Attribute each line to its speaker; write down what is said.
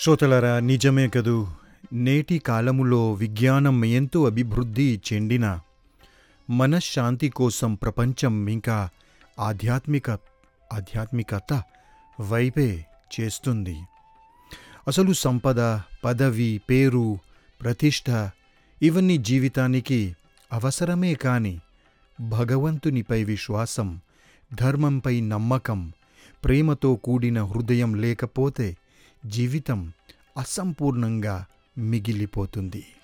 Speaker 1: శ్రోతలారా నిజమే కదూ నేటి కాలములో విజ్ఞానం ఎంతో అభివృద్ధి చెందిన మనశ్శాంతి కోసం ప్రపంచం ఇంకా ఆధ్యాత్మిక ఆధ్యాత్మికత వైపే చేస్తుంది అసలు సంపద పదవి పేరు ప్రతిష్ట ఇవన్నీ జీవితానికి అవసరమే కాని భగవంతునిపై విశ్వాసం ధర్మంపై నమ్మకం ప్రేమతో కూడిన హృదయం లేకపోతే జీవితం అసంపూర్ణంగా మిగిలిపోతుంది